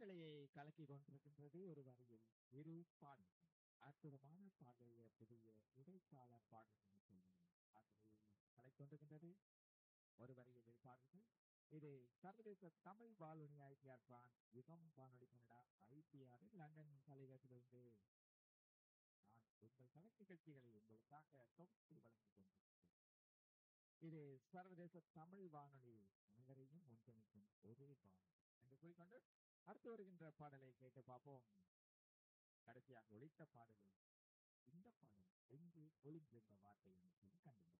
காற்றலையை கலக்கி கொண்டிருக்கின்றது ஒரு வரியில் இரு பாடல்கள் அற்புதமான பாடலிய புதிய இடைக்கால பாடல்கள் சொல்லுங்கள் காற்றலையை கலக்கி கொண்டிருக்கின்றது ஒரு வரியில் இரு பாடல்கள் இது சர்வதேச தமிழ் வானொலி ஐடிஆர் பிரான்ஸ் யுகம் வானொலி கனடா ஐடிஆர் லண்டன் தலைவரிலிருந்து நான் உங்கள் கலை நிகழ்ச்சிகளை உங்களுக்காக தொகுத்து வழங்கிக் கொண்டிருக்கிறேன் இது சர்வதேச தமிழ் வானொலி அனைவரையும் ஒன்றிணைக்கும் ஒரே வானொலி என்று கூறிக்கொண்டு அடுத்து வருகின்ற பாடலை கேட்டு பார்ப்போம் கடைசியாக ஒழித்த பாடலில் இந்த பாடல் எங்கு ஒளிந்திருந்த வார்த்தை என்று சொல்லி கண்டுபிடிப்போம்